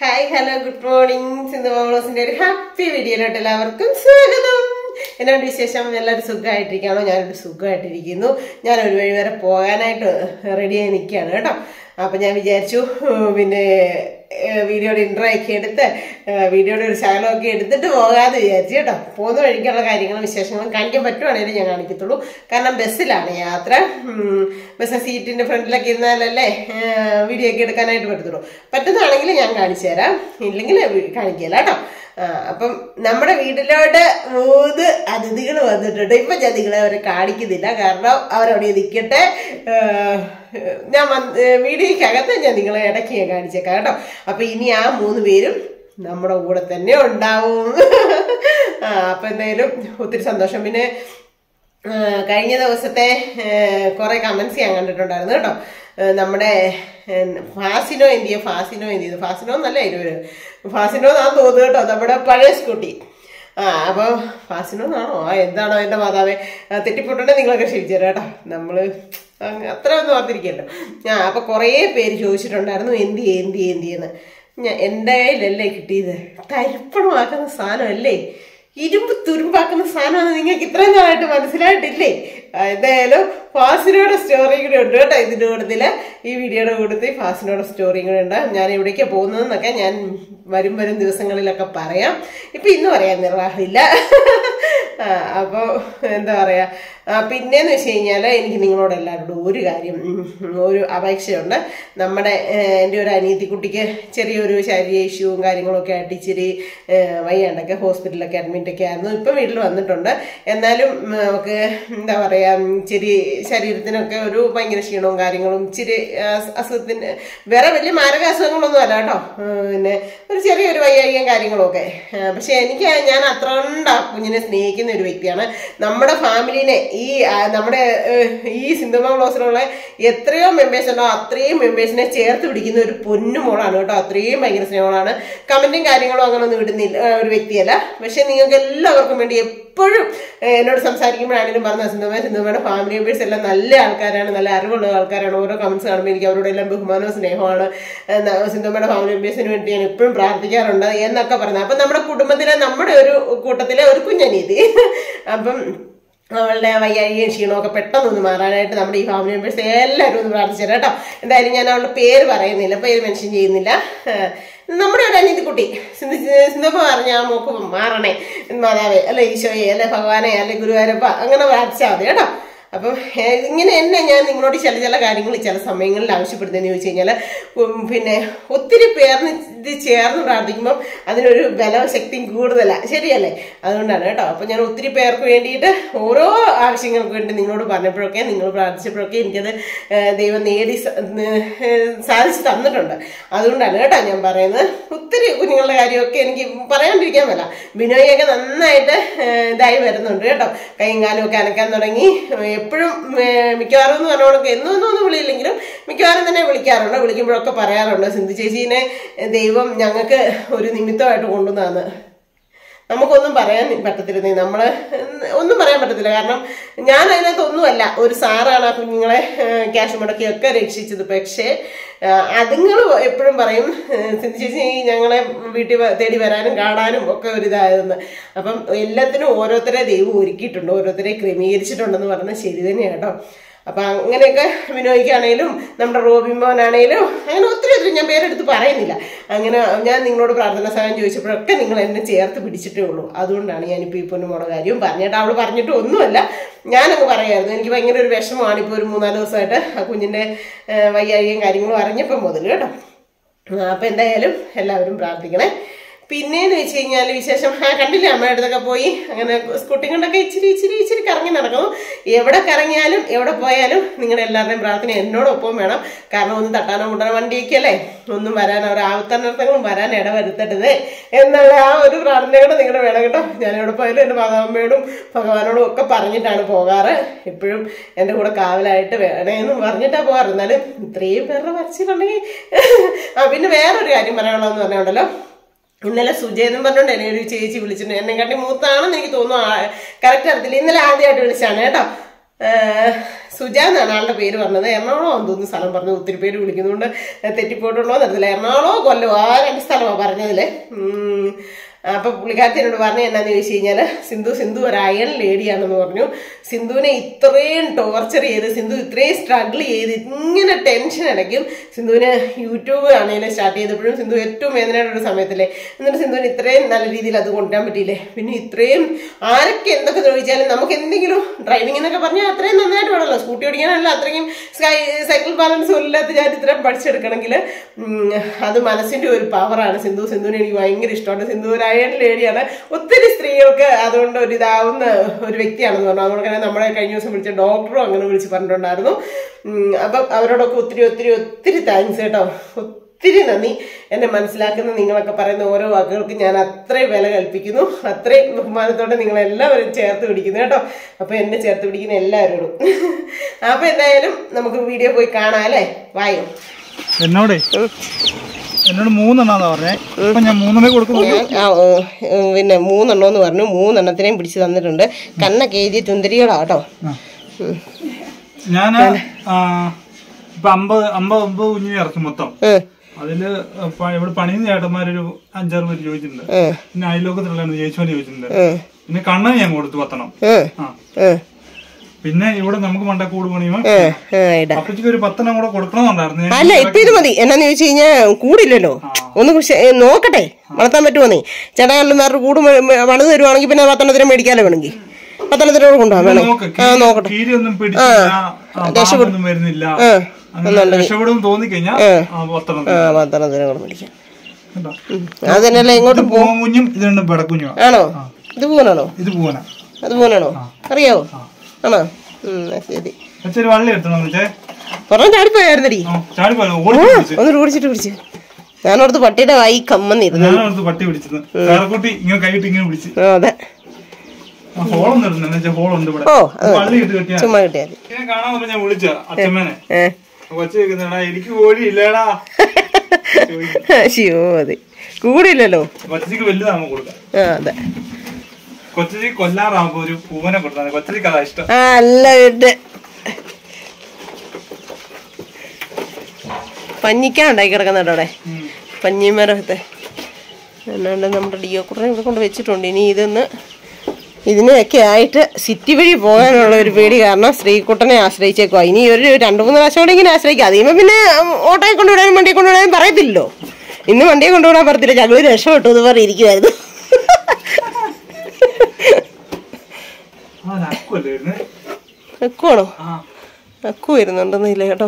Hi hello good morning Sindhu മോളോസിന്റെ ഒരു happy വീഡിയോയിലോട്ട് എല്ലാവർക്കും സ്വാഗതം എന്നോട് വിശേഷം എല്ലാവരും സുഖമായിട്ടിരിക്കുകയാണോ ഞാനൊരു സുഖമായിട്ടിരിക്കുന്നു ഞാൻ ഒരു വഴി വരെ പോകാനായിട്ട് റെഡിയായി നിൽക്കുകയാണ് കേട്ടോ അപ്പം ഞാൻ വിചാരിച്ചു ഉം, പിന്നെ ഏഹ്, വീഡിയോയുടെ ഇൻട്രോ ഒക്കെ എടുത്ത് ഏഹ്, വീഡിയോയുടെ ഒരു ശകലമൊക്കെ എടുത്തിട്ട് പോകാമെന്ന് വിചാരിച്ചു കേട്ടോ പോകുന്ന വഴിക്കുള്ള കാര്യങ്ങളും വിശേഷങ്ങളും കാണിക്കാൻ പറ്റുവാണെങ്കിലും ഞാൻ കാണിക്കത്തുള്ളൂ കാരണം ബസ്സിലാണ് യാത്ര ഉം, ബസ് സീറ്റിന്റെ ഫ്രണ്ടിലൊക്കെ ഇരുന്നാലല്ലേ ഏഹ്, വീഡിയോ ഒക്കെ എടുക്കാനായിട്ട് പറ്റത്തുള്ളൂ പറ്റുന്നതാണെങ്കിൽ ഞാൻ കാണിച്ചു തരാം ഇല്ലെങ്കിൽ കാണിക്കില്ല കേട്ടോ ആ, അപ്പം നമ്മുടെ വീട്ടിലോട്ട് മൂന്ന് അതിഥികൾ വന്നിട്ടുണ്ട് ഇപ്പൊ ഞാൻ നിങ്ങളെ അവരെ കാണിക്കുന്നില്ല കാരണം അവരവിടെ നിൽക്കട്ടെ ഏ, ഞാൻ വന്ന്- ഏ, വീഡിയോയ്ക്കകത്ത് ഞാൻ നിങ്ങളെ ഇടയ്ക്ക് ഞാൻ കാണിച്ചേക്കാം കേട്ടോ അപ്പൊ ഇനി ആ മൂന്ന് പേരും നമ്മുടെ കൂടെ തന്നെ ഉണ്ടാവും ആ അപ്പൊ എന്തായാലും ഒത്തിരി സന്തോഷം പിന്നെ ആ, കഴിഞ്ഞ ദിവസത്തെ കുറെ കമന്റ്സ് ഞാൻ കണ്ടിട്ടുണ്ടായിരുന്നു കേട്ടോ ആ, നമ്മുടെ ഏ, ഫാസിനോ എന്ത് ചെയ്യും ഫാസിനോ എന്ത് ചെയ്തു ഫാസിനോ എന്നല്ല ഇരുവര് ഫാസിനോ എന്നാന്ന് തോന്നുന്നു കേട്ടോ നമ്മുടെ പഴയ സ്കൂട്ടി ആ അപ്പോൾ ഫാസിനോ എന്നാണോ ആ എന്താണോ എൻ്റെ മാതാവേ ആ, തെറ്റിപ്പോട്ടുണ്ടെങ്കിൽ നിങ്ങളൊക്കെ ക്ഷമിച്ചു തരാം കേട്ടോ നമ്മള് അങ്ങ് അത്ര ഒന്നും ഓർത്തിരിക്കല്ലോ ഞാൻ അപ്പൊ കുറേ പേര് ചോദിച്ചിട്ടുണ്ടായിരുന്നു എന്ത് ചെയ്യും എന്ത് ചെയ്യും എന്ത് ചെയ്യുന്നു ഞാൻ എൻ്റെ കയ്യിലല്ലേ കിട്ടിയത് തരിപ്പണമാക്കുന്ന സാധനമല്ലേ ഇരുമ്പ് തുരുമ്പാക്കുന്ന സാധനമാണ് നിങ്ങൾക്ക് ഇത്രയും നാളായിട്ട് മനസ്സിലായിട്ടില്ലേ ആ, എന്തായാലും ഫാസിനോടെ സ്റ്റോറി കൂടെ ഉണ്ട് കേട്ടോ ഇതിന്റെ കൂട്ടത്തില് ഈ വീഡിയോയുടെ കൂട്ടത്തിൽ ഫാസിനോടെ സ്റ്റോറിയും കൂടെ ഉണ്ട് ഞാൻ എവിടേക്കാണ് പോകുന്നതെന്നൊക്കെ ഞാൻ വരും വരും ദിവസങ്ങളിലൊക്കെ പറയാം ഇപ്പൊ ഇന്ന് പറയാൻ നിർവാഹമില്ല ആ, അപ്പോൾ എന്താ പറയാ ആ, പിന്നെന്ന് വെച്ച് കഴിഞ്ഞാൽ എനിക്ക് നിങ്ങളോട് എല്ലാവരോടും ഒരു കാര്യം ഉം, ഒരു അപേക്ഷയുണ്ട് നമ്മുടെ ഏഹ്, എൻ്റെ ഒരു അനിയത്തിക്കുട്ടിക്ക് ചെറിയൊരു ശാരീരിക ഇഷ്യൂവും കാര്യങ്ങളൊക്കെ ആയിട്ട് ഇച്ചിരി ഏഹ്, വയ്യാണ്ടൊക്കെ ഹോസ്പിറ്റലിലൊക്കെ അഡ്മിറ്റ് ഒക്കെ ആയിരുന്നു ഇപ്പം വീട്ടിൽ വന്നിട്ടുണ്ട് എന്നാലും ഉം, നമുക്ക് എന്താ പറയാ ഉം, ഇച്ചിരി ശരീരത്തിനൊക്കെ ഒരു ഭയങ്കര ക്ഷീണവും കാര്യങ്ങളും ഇച്ചിരി ആ, അസുഖത്തിന് വേറെ വലിയ മാരക അസുഖങ്ങളൊന്നും അല്ല കേട്ടോ ഉം, പിന്നെ ഒരു ചെറിയൊരു വയ്യായികം കാര്യങ്ങളും ഒക്കെ ആ, പക്ഷെ എനിക്ക് ഞാൻ അത്ര കൊണ്ട് ആ കുഞ്ഞിനെ സ്നേഹിക്കുന്ന ഒരു വ്യക്തിയാണ് നമ്മുടെ ഫാമിലിനെ ഈ ആ, നമ്മുടെ ഏഹ്, ഈ സിന്ധുമ ബ്ലോസിലുള്ള എത്രയോ മെമ്പേഴ്സ് ഉണ്ടോ അത്രയും മെമ്പേഴ്സിനെ ചേർത്ത് പിടിക്കുന്ന ഒരു പൊന്നു മോളാണ് കേട്ടോ അത്രയും ഭയങ്കര സ്നേഹമാണ് കമന്റും കാര്യങ്ങളും അങ്ങനെ ഒന്നും ഇടുന്നില്ല ഏഹ്, ഒരു വ്യക്തിയല്ല പക്ഷെ നിങ്ങൾക്ക് എല്ലാവർക്കും വേണ്ടി എപ്പോഴും ഏഹ്, എന്നോട് സംസാരിക്കുമ്പോഴാണെങ്കിലും പറഞ്ഞ സിന്ധുമ സിന്ധുമയുടെ ഫാമിലി മെമ്പേഴ്സ് എല്ലാം നല്ല ആൾക്കാരാണ് നല്ല അറിവുള്ള ആൾക്കാരാണ് ഓരോ കമന്റ്സ് കാണുമ്പോൾ എനിക്ക് അവരോടെല്ലാം ബഹുമാനവും സ്നേഹമാണ് ഏഹ്, ന- സിന്ധുമയുടെ ഫാമിലി മെമ്പേഴ്സിന് വേണ്ടി ഞാൻ എപ്പോഴും പ്രാർത്ഥിക്കാറുണ്ട് എന്നൊക്കെ പറഞ്ഞത് അപ്പം നമ്മുടെ കുടുംബത്തിലെ നമ്മുടെ ഒരു കൂട്ടത്തിലെ ഒരു കുഞ്ഞനീതി അപ്പം അവളുടെ വയ്യാഴികയും ക്ഷീണമൊക്കെ പെട്ടെന്നൊന്ന് മാറാനായിട്ട് നമ്മുടെ ഈ ഫാമിലി മെമ്പേഴ്സ് എല്ലാവരും ഒന്ന് പ്രാർത്ഥിച്ചു കേട്ടോ എന്തായാലും ഞാൻ അവളുടെ പേര് പറയുന്നില്ല പേര് മെൻഷൻ ചെയ്യുന്നില്ല ഏഹ് നമ്മുടെ ഒരു അനിയത്തിക്കുട്ടി സിന്ധപ്പ പറഞ്ഞ ആ മോക്ക് മാറണേ മാതാവേ അല്ലെ ഈശോയെ അല്ലെ ഭഗവാനെ അല്ലെ ഗുരുവാരപ്പ അങ്ങനെ പ്രാർത്ഥിച്ചാൽ മതി കേട്ടോ അപ്പം ഏഹ്, ഇങ്ങനെ എന്നെ ഞാൻ നിങ്ങളോട് ചില ചില കാര്യങ്ങൾ ചില സമയങ്ങളിൽ ആവശ്യപ്പെടുന്നതെന്ന് ചോദിച്ചു കഴിഞ്ഞാൽ പിന്നെ ഒത്തിരി പേർന്ന് ഇത് ചേർന്ന് പ്രാർത്ഥിക്കുമ്പം അതിനൊരു ബലവും ശക്തിയും കൂടുതലാണ് ശരിയല്ലേ അതുകൊണ്ടാണ് കേട്ടോ അപ്പം ഞാൻ ഒത്തിരി പേർക്ക് വേണ്ടിയിട്ട് ഓരോ ആവശ്യങ്ങൾക്ക് വേണ്ടി നിങ്ങളോട് പറഞ്ഞപ്പോഴൊക്കെ നിങ്ങൾ പ്രാർത്ഥിച്ചപ്പോഴൊക്കെ എനിക്കത് ഏഹ്, ദൈവം നേടി സ- ഏഹ്, സാധിച്ചു തന്നിട്ടുണ്ട് അതുകൊണ്ടാണ് കേട്ടോ ഞാൻ പറയുന്നത് ഒത്തിരി കുഞ്ഞുങ്ങളുടെ കാര്യമൊക്കെ എനിക്ക് പറയാണ്ടിരിക്കാൻ പറ്റില്ല ബിനോയൊക്കെ നന്നായിട്ട് ഏഹ്, ഇതായി വരുന്നുണ്ട് കേട്ടോ കൈയും കാലും ഒക്കെ അനക്കാൻ തുടങ്ങി എപ്പോഴും മിക്കവാറും എന്ന് പറഞ്ഞോളൊക്കെ എന്നും ഒന്നും ഒന്നും വിളിയില്ലെങ്കിലും മിക്കവാറും തന്നെ വിളിക്കാറുണ്ട് വിളിക്കുമ്പോഴൊക്കെ പറയാറുണ്ട് സിന്ധു ചേച്ചീനെ ദൈവം ഞങ്ങൾക്ക് ഒരു നിമിത്തമായിട്ട് കൊണ്ടുവന്നാന്ന് നമുക്കൊന്നും പറയാൻ പറ്റത്തില്ല നമ്മള് ഒന്നും പറയാൻ പറ്റത്തില്ല കാരണം ഞാൻ അതിനകത്ത് ഒന്നുമല്ല ഒരു സാറാണ് ആ കുഞ്ഞുങ്ങളെ ക്യാഷ് മുടക്കിയൊക്കെ രക്ഷിച്ചത് പക്ഷേ അതുങ്ങൾ എപ്പോഴും പറയും ഏഹ്, സിന്ധു ചേച്ചി ഞങ്ങളെ വീട്ടിൽ വ- തേടി വരാനും കാണാനും ഒക്കെ ഒരു ഇതായതെന്ന് അപ്പം എല്ലാത്തിനും ഓരോരുത്തരെ ദൈവം ഒരുക്കിയിട്ടുണ്ട് ഓരോരുത്തരെ ക്രമീകരിച്ചിട്ടുണ്ടെന്ന് പറഞ്ഞാൽ ശരി തന്നെയാണ് കേട്ടോ അപ്പൊ അങ്ങനെയൊക്കെ വിനോദിക്കാണേലും നമ്മുടെ റോബി മോനാണേലും അങ്ങനെ ഒത്തിരി ഒത്തിരി ഞാൻ പേരെടുത്ത് പറയുന്നില്ല അങ്ങനെ ഞാൻ നിങ്ങളോട് പ്രാർത്ഥന സഹായം ചോദിച്ചപ്പോഴൊക്കെ നിങ്ങൾ എന്നെ ചേർത്ത് പിടിച്ചിട്ടേ ഉള്ളൂ അതുകൊണ്ടാണ് ഞാനിപ്പോൾ ഈ പൊന്നുമോടെ കാര്യവും പറഞ്ഞിട്ട് അവൾ പറഞ്ഞിട്ട് ഒന്നുമല്ല ഞാനങ്ങ് പറയായിരുന്നു എനിക്ക് ഭയങ്കര ഒരു വിഷമമാണ് ഇപ്പോൾ ഒരു മൂന്നാല് ദിവസമായിട്ട് ആ കുഞ്ഞിൻ്റെ വയ്യാഴികയും കാര്യങ്ങളും അറിഞ്ഞപ്പം മുതൽ കേട്ടോ ആ, അപ്പൊ എന്തായാലും എല്ലാവരും പ്രാർത്ഥിക്കണേ പിന്നെന്ന് വെച്ച് കഴിഞ്ഞാൽ വിശേഷം ആ കണ്ടില്ല അമ്മയുടെ അടുത്തൊക്കെ പോയി അങ്ങനെ സ്കൂട്ടി കൊണ്ടൊക്കെ ഇച്ചിരി ഇച്ചിരി ഇച്ചിരി കറങ്ങി നടക്കുന്നു എവിടെ കറങ്ങിയാലും എവിടെ പോയാലും നിങ്ങളുടെ എല്ലാവരുടെയും പ്രാർത്ഥന എന്നോടൊപ്പം വേണം കാരണം ഒന്ന് തട്ടാനോ മുട്ടനോ വണ്ടിയൊക്കെ അല്ലേ ഒന്നും വരാൻ ഒരു ആവത്തനർത്ഥങ്ങളും വരാൻ ഇടവരുത്തരുത് എന്നുള്ള ആ ഒരു പ്രാർത്ഥനയോടെ നിങ്ങളുടെ വേണം കേട്ടോ ഞാൻ എവിടെ പോയാലും എൻ്റെ മാതാവമ്മയോടും ഭഗവാനോടും ഒക്കെ പറഞ്ഞിട്ടാണ് പോകാറ് എപ്പോഴും എൻ്റെ കൂടെ കാവലായിട്ട് വേണേന്ന് പറഞ്ഞിട്ടാണ് പോകാറ് എന്നാലും ഇത്രയും പേരുടെ വരച്ചിട്ടുണ്ടെങ്കിൽ ആ പിന്നെ വേറൊരു കാര്യം പറയാനുള്ളതെന്ന് പറഞ്ഞുണ്ടല്ലോ ഇന്നലെ സുജയ് എന്നും പറഞ്ഞോണ്ട് എന്നെ ഒരു ചേച്ചി വിളിച്ചിട്ടുണ്ട് എന്നെ കാട്ടി മൂത്താണെന്ന് എനിക്ക് തോന്നുന്നു കറക്റ്റ് അറിയത്തില്ല ഇന്നലെ ആദ്യമായിട്ട് വിളിച്ചാണ് കേട്ടോ സുജ എന്നാണ് ആളുടെ പേര് പറഞ്ഞത് എറണാകുളം എന്ന് തോന്നുന്നു സ്ഥലം പറഞ്ഞു ഒത്തിരി പേര് വിളിക്കുന്നുണ്ട് തെറ്റിപ്പോയിട്ടുണ്ടോ എന്നറിയത്തില്ല എറണാകുളമോ കൊല്ലമോ ആ രണ്ട് സ്ഥലമാണ് പറഞ്ഞതില് ഉം. അപ്പൊ പുള്ളിക്കാരത്തി എന്നോട് പറഞ്ഞു എന്നാന്ന് ചോദിച്ചു കഴിഞ്ഞാല് സിന്ധു സിന്ധു ഒരു അയൺ ലേഡിയാണെന്ന് പറഞ്ഞു സിന്ധുവിനെ ഇത്രയും ടോർച്ചർ ചെയ്ത് സിന്ധു ഇത്രയും സ്ട്രഗിൾ ചെയ്ത് ഇങ്ങനെ ടെൻഷൻ അടയ്ക്കും സിന്ധുവിന് യൂട്യൂബ് ആണെങ്കിലും സ്റ്റാർട്ട് ചെയ്തപ്പോഴും സിന്ധു ഏറ്റവും വേദനയുടെ ഒരു സമയത്തില്ലേ എന്നിട്ട് സിന്ധുവിന് ഇത്രയും നല്ല രീതിയിൽ അത് കൊണ്ടുവരാൻ പറ്റിയില്ലേ പിന്നെ ഇത്രയും ആരൊക്കെ എന്തൊക്കെ ചോദിച്ചാലും നമുക്ക് എന്തെങ്കിലും ഡ്രൈവിംഗ് എന്നൊക്കെ പറഞ്ഞാൽ അത്രയും നന്നായിട്ട് വേണമല്ലോ സ്കൂട്ടി ഓടിക്കാനല്ല അത്രയും സ്കൈ- സൈക്കിൾ ബാലൻസ് ഇല്ലാത്ത ഞാൻ ഇത്രയും പഠിച്ചെടുക്കണമെങ്കിൽ അത് മനസ്സിന്റെ ഒരു പവറാണ് സിന്ധു സിന്ധുവിനെ എനിക്ക് ഭയങ്കര ഇഷ്ടമാണ് സിന്ധു ഒരു അയൺ ലേഡിയാണ് ഒത്തിരി സ്ത്രീകൾക്ക് അതുകൊണ്ട് ഒരു ഇതാവുന്ന ഒരു വ്യക്തിയാണെന്ന് പറഞ്ഞു അതുകൊണ്ട് തന്നെ നമ്മളെ കഴിഞ്ഞ ദിവസം വിളിച്ച ഡോക്ടറും അങ്ങനെ വിളിച്ച് പറഞ്ഞിട്ടുണ്ടായിരുന്നു ഉം, അപ്പം അവരോടൊക്കെ ഒത്തിരി ഒത്തിരി ഒത്തിരി താങ്ക്സ് കേട്ടോ ഒത്തിരി നന്ദി എന്നെ മനസ്സിലാക്കുന്ന നിങ്ങളൊക്കെ പറയുന്ന ഓരോ വാക്കുകൾക്ക് ഞാൻ അത്രയും വില കൽപ്പിക്കുന്നു അത്രയും ബഹുമാനത്തോടെ നിങ്ങളെല്ലാവരും ചേർത്ത് പിടിക്കുന്നു കേട്ടോ അപ്പൊ എന്നെ ചേർത്ത് പിടിക്കുന്ന എല്ലാവരോടും അപ്പൊ എന്തായാലും നമുക്ക് വീഡിയോ പോയി കാണാം അല്ലേ വായോ എന്നോടേ എന്നോട് മൂന്നെണ്ണാന്നാ പറഞ്ഞേ ഇപ്പൊ ഞാൻ മൂന്നെണ്ണേ കൊടുക്കുന്നു ഞാൻ ആ, ഏ, പിന്നെ മൂന്നെണ്ണം എന്ന് പറഞ്ഞു മൂന്നെണ്ണത്തിനെയും പിടിച്ച് തന്നിട്ടുണ്ട് കണ്ണൊക്കെ എഴുതിയ ചുന്ദരികളാ കേട്ടോ ഞാൻ ഇപ്പൊ അമ്പത് അമ്പത് ഒമ്പത് കുഞ്ഞിനെ ഇറക്കി മൊത്തം ഉം, അതില് പ- ഇവിടെ പണിയുന്ന ചേട്ടന്മാരൊരു അഞ്ചാറ് പേര് ചോദിച്ചിട്ടുണ്ട് ഉം, പിന്നെ അയൽലോകത്തിലുള്ള ചേച്ചിമാര് ചോദിച്ചിട്ടുണ്ട് ഉം, പിന്നെ കണ്ണന് ഞാൻ കൊടുത്തു പത്തണം ഉം, ആ ഉം, പിന്നെ ഇവിടെ നമുക്ക് മണ്ട കൂട് പണിയുമ്പോ ഉം, ഉം, ഇടാം അപ്പച്ചക്ക് ഒരു പത്തെണ്ണം കൂടെ കൊടുക്കണമെന്നുണ്ടായിരുന്നു ഞാൻ അല്ല ഇപ്പൊ ഇത് മതി എന്നാന്ന് ചോദിച്ചു കഴിഞ്ഞാൽ കൂടില്ലല്ലോ ഒന്ന് കുറിച്ച് ഏ, നോക്കട്ടെ വളർത്താൻ പറ്റുമോന്നേ ചേട്ടാ വേറെ കൂട് മ- മ- പണിത് തരുവാണെങ്കിൽ പിന്നെ പത്തെണ്ണത്തിന് മേടിക്കാലോ വേണമെങ്കിൽ പത്തെണ്ണത്തിനോട് കൊണ്ടുപോകാം വേണേ നോക്ക് ആ നോക്കട്ടെ കീരിയൊന്നും പിടിച്ചില്ല ആ, പാമ്പൊന്നും വരുന്നില്ല ആ അങ്ങനെ രക്ഷപ്പെടും തോന്നിക്കഴിഞ്ഞാൽ ആ പത്തെണ്ണം ആ പത്തെണ്ണത്തിന് കൂടെ മേടിക്കാം കേട്ടോ അത് തന്നെയല്ലേ ഇങ്ങോട്ട് ഇത് പൂവൻ കുഞ്ഞും ഇത് രണ്ടും പെടക്കുഞ്ഞും ആണോ ഇത് പോകാനാണോ ഇത് പൂവന അത് പോകാനാണോ അറിയാവോ ആണോ ഉം, എന്നാ ശരി അച്ഛൻ വള്ളി എടുത്തണം വെച്ചേ പുറം ചാടിപ്പോയായിരുന്നടി ചാടിപ്പോയോ ഓടി പിടിച്ച് ഒന്ന് ഓടിച്ചിട്ട് പിടിച്ച് ഞാനോർത്ത് പട്ടിയുടെ വായി കമ്മന്നിരുന്നു ഞാൻ അടുത്ത് പട്ടി പിടിച്ചത് കാരക്കുട്ടി ഇങ്ങനെ കൈയിട്ട് ഇങ്ങനെ പിടിച്ച് ആ, അതെ ആ ഹോളൊന്നും ഇടുന്നു എന്ന് വെച്ചാൽ ഹോളുണ്ട് ഇവിടെ ഓ അത് വള്ളി ഇട്ട് കെട്ടിയാ ചുമ്മാ കിട്ടിയാൽ മതി. ഇതിനെ കാണാൻ വന്നപ്പോ ഞാൻ വിളിച്ച അച്ഛമ്മേനെ ഏ കൊച്ചു വെക്കുന്നടാ എനിക്ക് കോഴി ഇല്ലേടാ ശിവോ മതി കൂടില്ലല്ലോ കൊച്ചിക്ക് വലുതാകുമ്പോ കൊടുക്കാം ആ അതെ കൊച്ചിക്ക് കൊല്ലാറാകുമ്പോ ഒരു പൂവനെ കൊടുത്താൽ കൊച്ചിക്ക് അതാ ഇഷ്ടം ആ അല്ല ഇട്ട് പഞ്ഞിക്കാൻ ഉണ്ടാക്കി കിടക്കുന്നുണ്ട് അവിടെ ഉം. പഞ്ഞിമരത്തെ എന്നാണ്ട് നമ്മുടെ ഡിയോ കുറെ ഇവിടെ കൊണ്ട് വെച്ചിട്ടുണ്ട് ഇനി ഇതൊന്ന് ഇതിനെയൊക്കെ ആയിട്ട് സിറ്റി വഴി പോകാനുള്ള ഒരു പേടി കാരണം ശ്രീകുട്ടനെ ആശ്രയിച്ചേക്കുവാ ഇനി ഒരു രണ്ട് മൂന്ന് പ്രാവശ്യം കൂടെ ഇങ്ങനെ ആശ്രയിക്കാം അതിന് പിന്നെ ഉം, ഓട്ടോയെ കൊണ്ടുവിടാനും വണ്ടിയെ കൊണ്ടുവിടാനും പറയത്തില്ലല്ലോ ഇന്ന് വണ്ടിയെ കൊണ്ടുവിടാൻ പറയത്തില്ല ഞങ്ങൾ രക്ഷപ്പെട്ടു എന്ന് പറഞ്ഞിരിക്കുമായിരുന്നു ആ നക്കുവല്ലേ ഇരുന്ന് വെക്കുവാണോ ആ അക്കു വരുന്നുണ്ടെന്നില്ല കേട്ടോ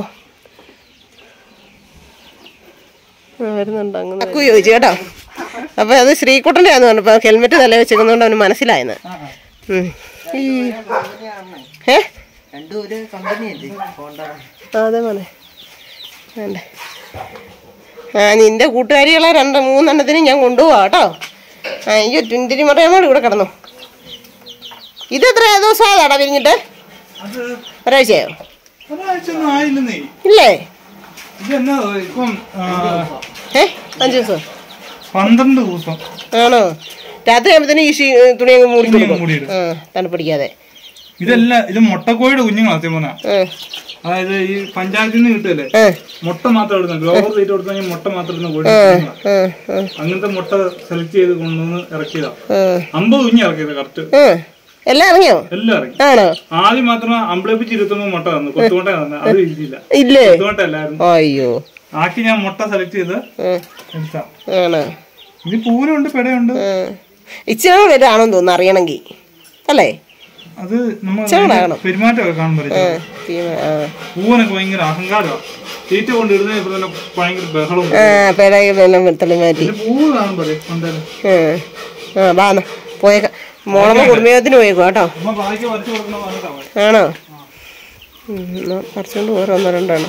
ആ, വരുന്നുണ്ട് അങ്ങനെ അക്കു ചോദിച്ചു കേട്ടോ അപ്പൊ അത് ശ്രീകുട്ടൻ്റെ ആന്ന് പറഞ്ഞപ്പോ ഹെൽമെറ്റ് തല വെച്ചേക്കുന്നതുകൊണ്ട് അവന് മനസ്സിലായെന്ന് ആ, ആ. ഉം. ഈ ഏ രണ്ടും ഒരു കമ്പനി അല്ലേ ഹോണ്ട ആ, അതെ മോനെ വേണ്ടേ ആ നിന്റെ കൂട്ടുകാരികളെ രണ്ട് മൂന്നെണ്ണത്തിനും ഞാൻ കൊണ്ടുപോവാ കേട്ടോ ആ അയ്യോ ട്വന്റി മറിയാമോട് ഇവിടെ കിടന്നു ഇത് എത്ര ദിവസമായതാടാ പിരിഞ്ഞിട്ട് അത് ഒരാഴ്ചയോ ഒരാഴ്ച ഒന്നും ആയില്ലെന്നേ ഇല്ലേ ഇത് എന്നാ ഇപ്പം ആ, ഏ അഞ്ച് ദിവസം പന്ത്രണ്ട് ദിവസം ആണോ രാത്രി ആകുമ്പത്തേനും ഈ ഷീ- തുണി അങ്ങ് മൂടി തുണി അങ്ങ് കൊടുക്കും മൂടിയിടും. ആ തണുപ്പിടിക്കാതെ ഇതെല്ലാം ഇത് മുട്ടക്കോഴിയുടെ കുഞ്ഞുങ്ങളാ സത്യം പറഞ്ഞാ ആ അതായത് ഈ പഞ്ചായത്തിൽ നിന്ന് കിട്ടുമല്ലേ ആ മുട്ട മാത്രം എടുക്കുന്ന ഗ്ലോബൽ റേറ്റ് കൊടുത്തു കഴിഞ്ഞാൽ മുട്ട മാത്രം ഇടുന്ന കോഴി കുഞ്ഞുങ്ങളാ. ആ ആ അങ്ങനത്തെ മുട്ട സെലക്ട് ചെയ്ത് കൊണ്ടുവന്ന് ഇറക്കിയതാ ആ അമ്പത് കുഞ്ഞ് ഇറക്കിയത് കറക്റ്റ് ആ എല്ലാം ഇറങ്ങിയോ എല്ലാം ഇറക്കി ആണോ ആദ്യം മാത്രം അമ്പളപ്പിച്ച് ഇരുപത്തൊമ്പത് മുട്ട തന്നു കൊത്തുമുട്ട തന്നു അത് ഇല്ല ഇല്ലേ കൊത്തുമുട്ട അല്ലായിരുന്നു അയ്യോ ആക്കി ഞാൻ മുട്ട സെലക്ട് ചെയ്ത് ആ എടുത്താ ആണോ ഇത് പൂനുണ്ട് പെടയുണ്ട് ആ ഇച്ചിരി വലുതാണോന്ന് തോന്നുന്നു അറിയണമെങ്കിൽ അല്ലേ അത് നമ്മൾ ചെറുതാകണം. പെരുമാറ്റമൊക്കെ കാണുമ്പോൾ ആ തീമ- ആ പൂവനൊക്കെ ഭയങ്കര അഹങ്കാരമാണ് തീറ്റ കൊണ്ട് ഇടുന്ന ഇപ്പൊ തന്നെ ഭയങ്കര ബഹളവും ആ പിഴകി വെള്ളം വെത്തളി മാറ്റി പിന്നെ പൂവ് കാണുമ്പോൾ എന്തായാലും ആ ആ വാ പോയേക്ക മോളമ്മ കുടുംബയോഗത്തിന് പോയേക്കോ കേട്ടോ അമ്മ ബാക്കി വരച്ചു കൊടുക്കണ പറഞ്ഞിട്ടാ ആണോ ഉം, എന്നാ പറിച്ചോണ്ട് പോരാ ഒന്നോ രണ്ടാണോ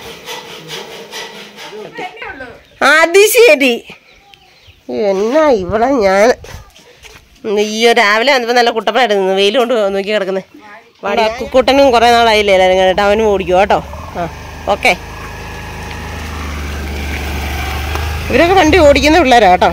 ആ, അത് ശരി എന്നാ ഇവിടെ ഞാൻ അയ്യോ രാവിലെ വന്നപ്പോ നല്ല കുട്ടപ്പനായിരുന്നു വെയിൽ കൊണ്ട് നോക്കി കിടക്കുന്നത് കുട്ടനും കുറെ നാളായില്ലേ എല്ലാവരും കണ്ടിട്ട് അവനും ഓടിക്കും കേട്ടോ ആ ഓക്കെ ഇവരൊക്കെ വണ്ടി ഓടിക്കുന്ന പിള്ളേരാ കേട്ടോ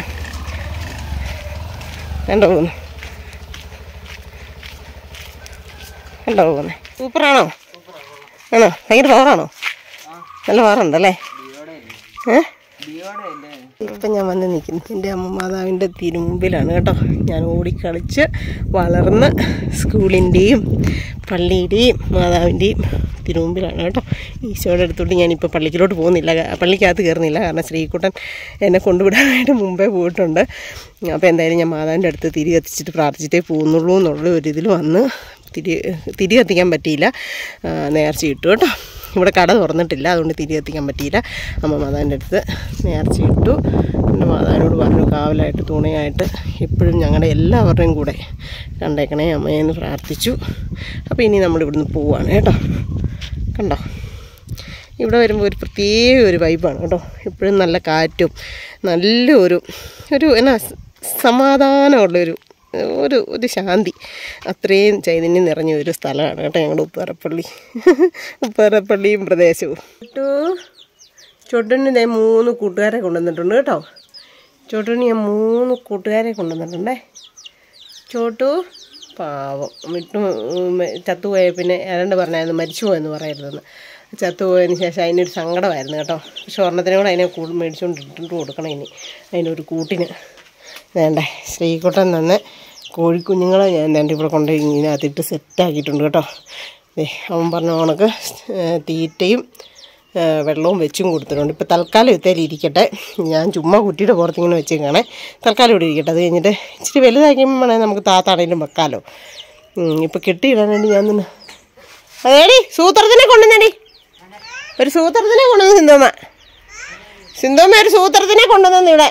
കണ്ടോ പോകുന്നു കണ്ടോ പോകുന്നേ സൂപ്പറാണോ ആണോ ഭയങ്കര പവറാണോ നല്ല പവറുണ്ടല്ലേ ഏ ഇപ്പം ഞാൻ വന്ന് നിൽക്കുന്നു എൻ്റെ അമ്മ മാതാവിൻ്റെ തിരുമുമ്പിലാണ് കേട്ടോ ഞാൻ ഓടിക്കളിച്ച് വളർന്ന് സ്കൂളിൻ്റെയും പള്ളിയുടെയും മാതാവിൻ്റെയും തിരുമുമ്പിലാണ് കേട്ടോ ഈശോയുടെ അടുത്തോട്ട് ഞാനിപ്പോൾ പള്ളിക്കിലോട്ട് പോകുന്നില്ല പള്ളിക്കകത്ത് കയറുന്നില്ല കാരണം ശ്രീകുട്ടൻ എന്നെ കൊണ്ടുവിടാനായിട്ട് മുമ്പേ പോയിട്ടുണ്ട് അപ്പോൾ എന്തായാലും ഞാൻ മാതാവിൻ്റെ അടുത്ത് തിരി കത്തിച്ചിട്ട് പ്രാർത്ഥിച്ചിട്ടേ പോകുന്നുള്ളൂ എന്നുള്ള ഒരു ഇതിൽ വന്ന് തിരി തിരി കത്തിക്കാൻ പറ്റിയില്ല ആ, നേർച്ച ഇട്ടു കേട്ടോ ഇവിടെ കട തുറന്നിട്ടില്ല അതുകൊണ്ട് തിരി കത്തിക്കാൻ പറ്റിയില്ല അമ്മ മാതാവിൻ്റെ അടുത്ത് നേർച്ച ഇട്ടു എൻ്റെ മാതാവിനോട് പറഞ്ഞു കാവലായിട്ട് തുണയായിട്ട് എപ്പോഴും ഞങ്ങളുടെ എല്ലാവരുടെയും കൂടെ കണ്ടേക്കണേ അമ്മയെന്ന് പ്രാർത്ഥിച്ചു അപ്പോൾ ഇനി നമ്മൾ ഇവിടുന്ന് പോവാണ് കേട്ടോ കണ്ടോ ഇവിടെ വരുമ്പോൾ ഒരു പ്രത്യേക ഒരു വൈബാണ് കേട്ടോ എപ്പോഴും നല്ല കാറ്റും നല്ലൊരു ഒരു എന്നാ സ- സമാധാനമുള്ളൊരു ഒരു ഒരു ശാന്തി അത്രയും ചൈതന്യം നിറഞ്ഞ ഒരു സ്ഥലമാണ് കേട്ടോ ഞങ്ങളുടെ ഉപ്പാറപ്പള്ളി ഉപ്പാറപ്പള്ളിയും പ്രദേശവും കേട്ടോ ചൊട്ടന് ഇതേ മൂന്ന് കൂട്ടുകാരെ കൊണ്ടുവന്നിട്ടുണ്ട് കേട്ടോ ചോട്ടുന് ഞാൻ മൂന്ന് കൂട്ടുകാരെ കൊണ്ടുവന്നിട്ടുണ്ടേ ചോട്ടു പാവം വിട്ടു ഉം, ചത്തുപോയ പിന്നെ ഏതാണ്ട് പറഞ്ഞായിരുന്നു മരിച്ചു പോയെന്ന് പറയരുതെന്ന് ചത്തുപോയതിന് ശേഷം അതിനൊരു സങ്കടമായിരുന്നു കേട്ടോ പക്ഷെ ഒരെണ്ണത്തിനും കൂടെ അതിനെ കൂട് മേടിച്ചുകൊണ്ട് ഇട്ടിട്ട് കൊടുക്കണം ഇനി അതിനൊരു കൂട്ടിന് വേണ്ടേ ശ്രീകുട്ടൻ തന്നെ കോഴിക്കുഞ്ഞുങ്ങളെ ഞാൻ രണ്ട് ഇവിടെ കൊണ്ട് ഇതിനകത്തിട്ട് സെറ്റാക്കിയിട്ടുണ്ട് കേട്ടോ ദേ, അവൻ പറഞ്ഞ കണക്ക് ഏഹ്, തീറ്റയും ഏഹ്, വെള്ളവും വെച്ചും കൊടുത്തിട്ടുണ്ട് ഇപ്പോൾ തൽക്കാലം ഇത്തേൽ ഇരിക്കട്ടെ ഞാൻ ചുമ്മാ കുട്ടിയുടെ പുറത്തിങ്ങനെ വെച്ചേക്കാണേ തൽക്കാലം ഇവിടെ ഇരിക്കട്ടെ അത് കഴിഞ്ഞിട്ട് ഇച്ചിരി വലുതാക്കിയപ്പോൾ വേണേൽ നമുക്ക് താത്താണേലും വെക്കാലോ ഇപ്പോൾ കെട്ടിയിടാൻ വേണ്ടി ഞാൻ തന്നെ അതേടി സൂത്രത്തിനെ കൊണ്ടുവന്നേടി ഒരു സൂത്രത്തിനെ കൊണ്ടുവന്ന് സിന്തോമ സിന്തോമ ഒരു സൂത്രത്തിനെ കൊണ്ടുവന്നു ഇവിടെ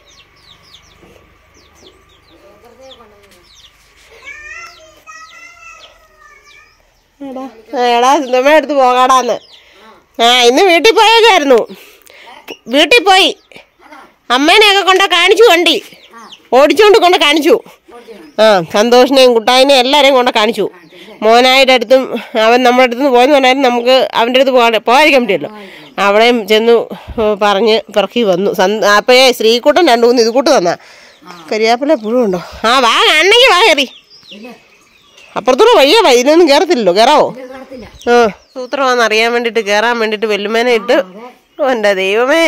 എടാ ആ, എടാ സിന്തമ്മ എടുത്ത് പോകാടാന്ന് ആ ഇന്ന് വീട്ടിൽ പോയേക്കായിരുന്നു വീട്ടിൽ പോയി അമ്മേനെയൊക്കെ കൊണ്ട് കാണിച്ചു വണ്ടി ഓടിച്ചുകൊണ്ട് കൊണ്ട് കാണിച്ചു ആ സന്തോഷിനെയും കുട്ടായിനെയും എല്ലാവരെയും കൊണ്ട് കാണിച്ചു മോനായുടെ അടുത്തും അവൻ നമ്മുടെ അടുത്ത് നിന്ന് പോയെന്ന് പറഞ്ഞാലും നമുക്ക് അവൻ്റെ അടുത്ത് പോകാൻ പോകാതിരിക്കാൻ പറ്റിയല്ലോ അവിടെയും ചെന്നു ഏ, പറഞ്ഞ് പിറക്കി വന്നു സന്ത അപ്പോഴേ ശ്രീകുട്ടൻ രണ്ടു മൂന്ന് ഇത് കൂട്ട് തന്നാ കരിയാപ്പില പുഴു ഉണ്ടോ ആ വാ കാണണമെങ്കിൽ വാ കയറി അപ്പുറത്തൂടെ വഴിയാ വാ ഇതിനൊന്നും കയറത്തില്ലല്ലോ കയറാവോ ആ സൂത്രമാണെന്ന് അറിയാൻ വേണ്ടിയിട്ട് കയറാൻ വേണ്ടിയിട്ട് വെല്ലുമേനെ ഇട്ട് ഓ എൻ്റെ ദൈവമേ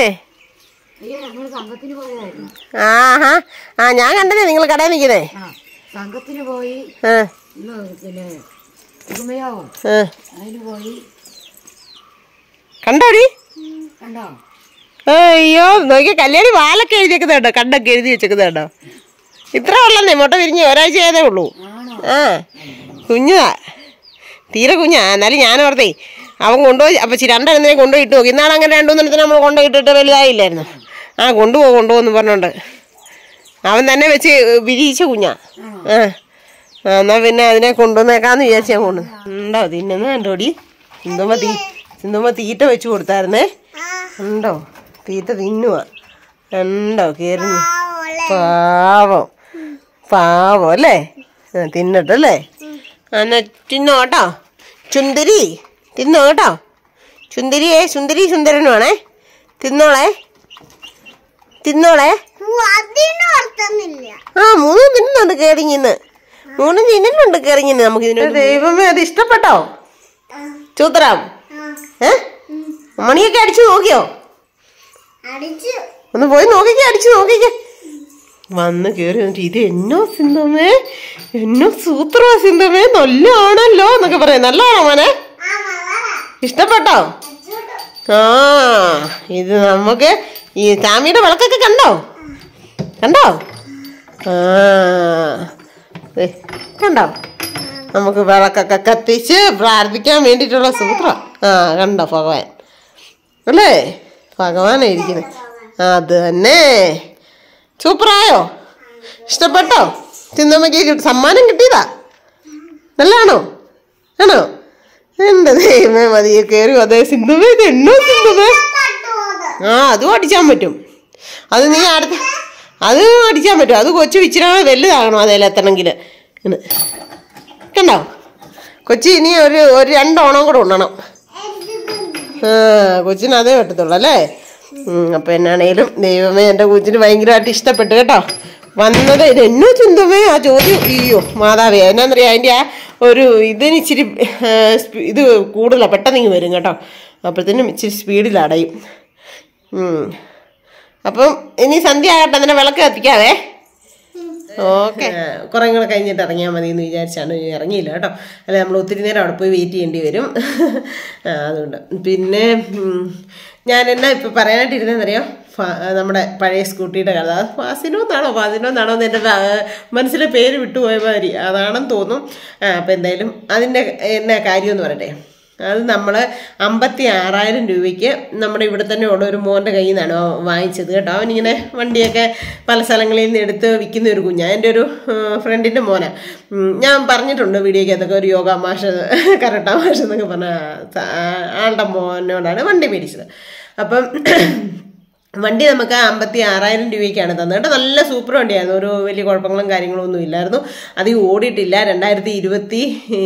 ആഹാ ആ ഞാൻ കണ്ടതേ നിങ്ങൾ കടയിൽ നിൽക്കുന്നേ സംഘത്തിന് പോയി ആ ഇന്ന് പിന്നെ ഉറുമയാവും ആ അതിന് പോയി കണ്ടോടി കണ്ടോ അയ്യോ നോക്കി കല്യാണി വാലൊക്കെ എഴുതിയേക്കുന്നത് കേട്ടോ കണ്ടൊക്കെ എഴുതി വെച്ചേക്കുന്നത് കേട്ടോ ഇത്ര ഉള്ളന്നേ മുട്ട വിരിഞ്ഞ് ഒരാഴ്ച ആയതേ ഉള്ളൂ ആ കുഞ്ഞാ തീരെ കുഞ്ഞാ എന്നാലും ഞാൻ ഓർത്തേ അവൻ കൊണ്ടുപോയി അപ്പം ചി രണ്ടെണ്ണത്തിനെ കൊണ്ടുപോയി ഇട്ട് നോക്കി ഇന്നാണ് അങ്ങനെ രണ്ടുമൂന്നെണ്ണത്തിന് നമ്മൾ കൊണ്ടുപോയി ഇട്ടിട്ട് വലുതായില്ലായിരുന്നു ആ കൊണ്ടുപോകും കൊണ്ടുപോകുന്നു പറഞ്ഞോണ്ട് അവൻ തന്നെ വെച്ച് വിരിയിച്ച കുഞ്ഞാ ആ ആ, എന്നാ പിന്നെ അതിനെ കൊണ്ടുവന്നേക്കാന്ന് വിചാരിച്ച് ഞാൻ കൊണ്ടു ഉണ്ടോ തിന്നുന്ന കണ്ടോടി സിന്ധുമ്മ തീ സിന്ധുമ്മ തീറ്റ വെച്ച് കൊടുത്തായിരുന്നേ ഉണ്ടോ തീറ്റ തിന്നുക ഉണ്ടോ കയറി പാവം പാവം അല്ലേ ആ, തിന്നട്ടല്ലേ എന്നാ തിന്നോ കേട്ടോ ചുന്ദരി തിന്നോ കേട്ടോ ചുന്ദരിയെ സുന്ദരി സുന്ദരനുമാണേ തിന്നോളേ തിന്നോളേ ആ മൂന്നും തിന്നുന്നുണ്ട് കേറിങ്ങിന്ന് മൂന്നും തിന്നുന്നുണ്ട് കേറിങ്ങിന്ന് നമുക്ക് ഇതിന് ദൈവമേ അത് ഇഷ്ടപ്പെട്ടോ ചൂത്രം ഏ മണിയൊക്കെ അടിച്ചു നോക്കിയോ ഒന്ന് പോയി നോക്കിക്കേ അടിച്ചു നോക്കിക്കേ വന്ന് കേറി വന്നിട്ട് ഇത് എന്നോ സിന്ധമേ എന്നോ സൂത്രോ സിന്ധമേ നല്ല ആണല്ലോ എന്നൊക്കെ പറയാം നല്ലതാണോ മോനെ ഇഷ്ടപ്പെട്ടോ ആ ഇത് നമുക്ക് ഈ സ്വാമിയുടെ വിളക്കൊക്കെ കണ്ടോ കണ്ടോ ആ ദേ, കണ്ടോ നമുക്ക് വിളക്കൊക്കെ കത്തിച്ച് പ്രാർത്ഥിക്കാൻ വേണ്ടിയിട്ടുള്ള സൂത്രം ആ കണ്ടോ ഭഗവാൻ അല്ലേ ഭഗവാനാ ഇരിക്കുന്നത് അത് തന്നെ സൂപ്പറായോ ഇഷ്ടപ്പെട്ടോ ചിന്തമ്മയ്ക്ക് കിട്ടി- സമ്മാനം കിട്ടിയതാ നല്ലതാണോ ആണോ എന്റെ ദൈവമേ മതിയെ കയറി അതേ സിന്ധുവേ ഇത് എന്നോ സിന്ധുവേ ആ അതും അടിച്ചാൻ പറ്റും അത് നീ അടുത്ത അത് അടിച്ചാൻ പറ്റും അത് കൊച്ചു ഇച്ചിരി വലുതാകണം അതിലെത്തണമെങ്കിൽ ഇങ്ങനെ കണ്ടോ കൊച്ചി ഇനി ഒരു ഒരു രണ്ടോണം കൂടെ ഉണ്ണണം ആ കൊച്ചിന് അതേ പറ്റത്തുള്ളൂ അല്ലേ ഉം, അപ്പൊ എന്നാണേലും ദൈവമേ എൻ്റെ കൊച്ചിന് ഭയങ്കരമായിട്ട് ഇഷ്ടപ്പെട്ടു കേട്ടോ വന്നത് ഇത് എന്നോ ചിന്തവേ ആ ചോദ്യം അയ്യോ മാതാവേ എന്നാന്നറിയാം അതിൻ്റെ ആ ഒരു ഇതിന് ഇച്ചിരി ആ, സ്പീ- ഇത് കൂടുതലാണ് പെട്ടെന്ന് ഇങ്ങ് വരും കേട്ടോ അപ്പോഴത്തേനും ഇച്ചിരി സ്പീഡിൽ അടയും ഉം. അപ്പം ഇനി സന്ധ്യ ആകട്ടെ അതിനെ വിളക്ക് കത്തിക്കാവേ ഓക്കെ കുറേ കൂടെ കഴിഞ്ഞിട്ട് ഇറങ്ങിയാൽ മതി എന്ന് വിചാരിച്ചാണ് ഇനി ഇറങ്ങിയില്ല കേട്ടോ അല്ല നമ്മൾ ഒത്തിരി നേരം അവിടെ പോയി വെയിറ്റ് ചെയ്യേണ്ടി വരും ആ, അതുകൊണ്ട് പിന്നെ ഉം, ഞാൻ എന്നാ ഇപ്പം പറയാനായിട്ടിരുന്നതെന്നറിയോ ഫ- നമ്മുടെ പഴയ സ്കൂട്ടിയുടെ കഥ അത് ഫാസിനോന്നാണോ ഫാസിനോന്നാണോ എന്ന് എൻ്റെ ഫ- മനസ്സിലെ പേര് വിട്ടുപോയ മാതിരി അതാണെന്ന് തോന്നും ആ, അപ്പം എന്തായാലും അതിൻ്റെ എന്നാ കാര്യമെന്ന് പറയട്ടെ അത് നമ്മൾ അമ്പത്തി ആറായിരം രൂപയ്ക്ക് നമ്മുടെ ഇവിടെ തന്നെ ഉള്ള ഒരു മോൻ്റെ കയ്യിൽ നിന്നാണ് വാങ്ങിച്ചത് കേട്ടോ അവനിങ്ങനെ വണ്ടിയൊക്കെ പല സ്ഥലങ്ങളിൽ നിന്ന് എടുത്ത് വിൽക്കുന്ന ഒരു കുഞ്ഞാണ് എൻ്റെ ഒരു ഫ്രണ്ടിൻ്റെ മോനാ ഉം, ഞാൻ പറഞ്ഞിട്ടുണ്ട് വീഡിയോയ്ക്കകത്തൊക്കെ ഒരു യോഗ മാഷ് കരട്ട മാഷ് എന്നൊക്കെ പറഞ്ഞ സ- ആ- ആളുടെ മോനോടാണ് വണ്ടി മേടിച്ചത് അപ്പം വണ്ടി നമുക്ക് അമ്പത്തി ആറായിരം രൂപയ്ക്കാണ് തന്നത് കേട്ടോ നല്ല സൂപ്പർ വണ്ടിയായിരുന്നു ഒരു വലിയ കുഴപ്പങ്ങളും കാര്യങ്ങളും ഒന്നും ഇല്ലായിരുന്നു അത് ഓടിയിട്ടില്ല രണ്ടായിരത്തി ഇരുപത്തി